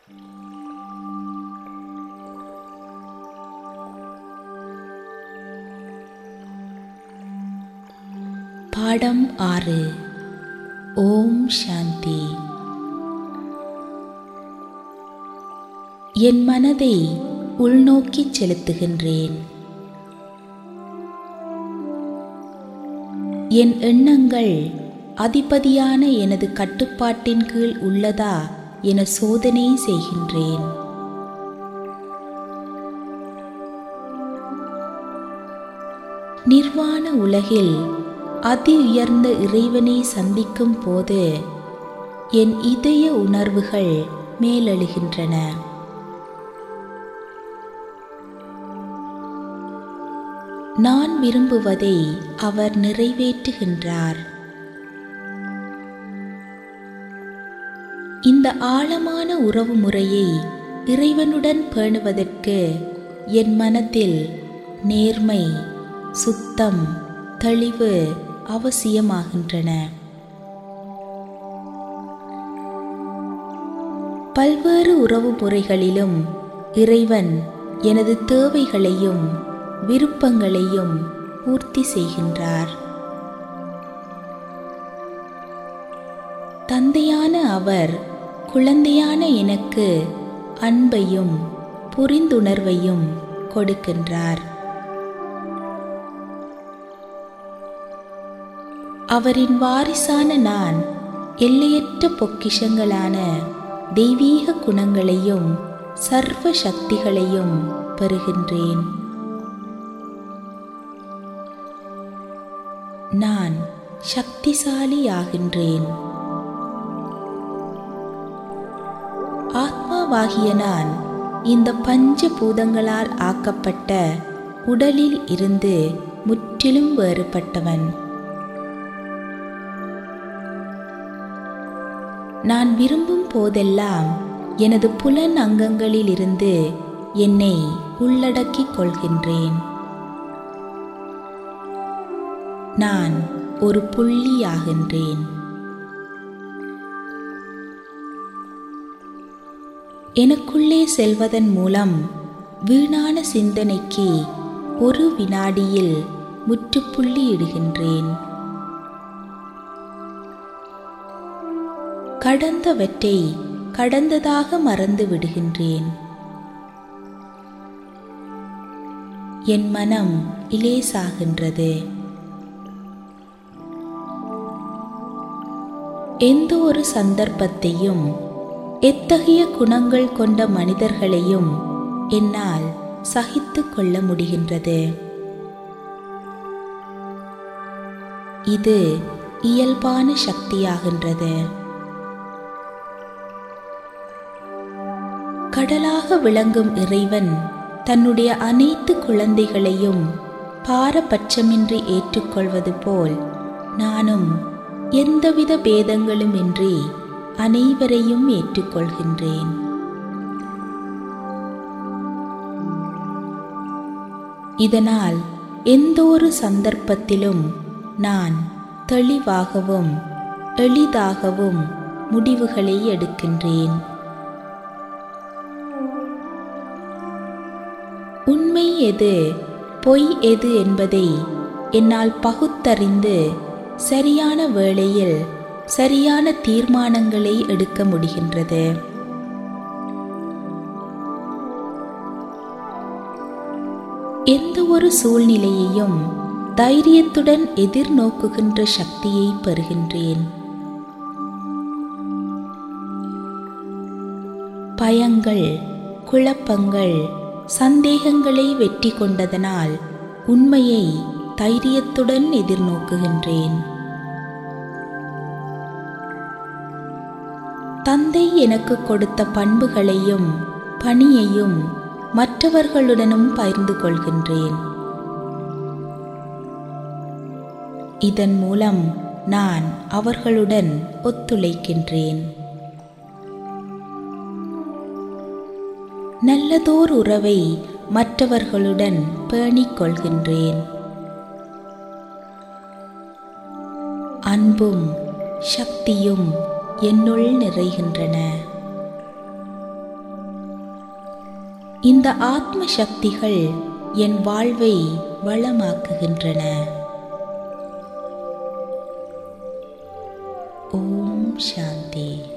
பாடம் ஆறு ஓம் சாந்தி என் மனதை உள்நோக்கிச் செலுத்துகின்றேன் என் எண்ணங்கள் அதிபதியான எனது கட்டுப்பாட்டின் கீழ் உள்ளதா என சோதனை செய்கின்றேன் நிர்வாண உலகில் அதி உயர்ந்த இறைவனை சந்திக்கும் போது என் இதய உணர்வுகள் மேலெழுகின்றன நான் விரும்புவதை அவர் நிறைவேற்றுகின்றார் இந்த ஆழமான உறவு முறையை இறைவனுடன் பேணுவதற்கு என் மனத்தில் நேர்மை சுத்தம் தெளிவு அவசியமாகின்றன பல்வேறு உறவு முறைகளிலும் இறைவன் எனது தேவைகளையும் விருப்பங்களையும் பூர்த்தி செய்கின்றார் தந்தையான அவர் குழந்தையான எனக்கு அன்பையும் புரிந்துணர்வையும் கொடுக்கின்றார் அவரின் வாரிசான நான் எல்லையற்ற பொக்கிஷங்களான தெய்வீக குணங்களையும் சர்வ சக்திகளையும் பெறுகின்றேன் நான் சக்திசாலியாகின்றேன் ஆத்மாவாகிய நான் இந்த பஞ்ச பூதங்களால் ஆக்கப்பட்ட உடலில் இருந்து முற்றிலும் வேறுபட்டவன் நான் விரும்பும் போதெல்லாம் எனது புலன் அங்கங்களிலிருந்து என்னை உள்ளடக்கிக் கொள்கின்றேன் நான் ஒரு புள்ளியாகின்றேன் எனக்குள்ளே செல்வதன் மூலம் வீணான சிந்தனைக்கு ஒரு வினாடியில் முற்றுப்புள்ளி இடுகின்றேன் கடந்தவற்றை கடந்ததாக மறந்து விடுகின்றேன் என் மனம் இலேசாகின்றது எந்த ஒரு சந்தர்ப்பத்தையும் எத்தகைய குணங்கள் கொண்ட மனிதர்களையும் என்னால் சகித்து கொள்ள முடிகின்றது இது இயல்பான சக்தியாகின்றது கடலாக விளங்கும் இறைவன் தன்னுடைய அனைத்து குழந்தைகளையும் பாரபட்சமின்றி ஏற்றுக்கொள்வது போல் நானும் எந்தவித பேதங்களுமின்றி அனைவரையும் ஏற்றுக்கொள்கின்றேன் இதனால் எந்த ஒரு சந்தர்ப்பத்திலும் நான் தெளிவாகவும் எளிதாகவும் முடிவுகளை எடுக்கின்றேன் உண்மை எது பொய் எது என்பதை என்னால் பகுத்தறிந்து சரியான வேளையில் சரியான தீர்மானங்களை எடுக்க முடிகின்றது எந்த ஒரு சூழ்நிலையையும் தைரியத்துடன் எதிர்நோக்குகின்ற சக்தியை பெறுகின்றேன் பயங்கள் குழப்பங்கள் சந்தேகங்களை வெற்றி கொண்டதனால் உண்மையை தைரியத்துடன் எதிர்நோக்குகின்றேன் தந்தை எனக்கு கொடுத்த பண்புகளையும் பணியையும் மற்றவர்களுடனும் பகிர்ந்து கொள்கின்றேன் இதன் மூலம் நான் அவர்களுடன் ஒத்துழைக்கின்றேன் நல்லதோர் உறவை மற்றவர்களுடன் பேணிக் கொள்கின்றேன் அன்பும் சக்தியும் என்னுள் நிறைகின்றன இந்த ஆத்ம சக்திகள் என் வாழ்வை வளமாக்குகின்றன ஓம் சாந்தி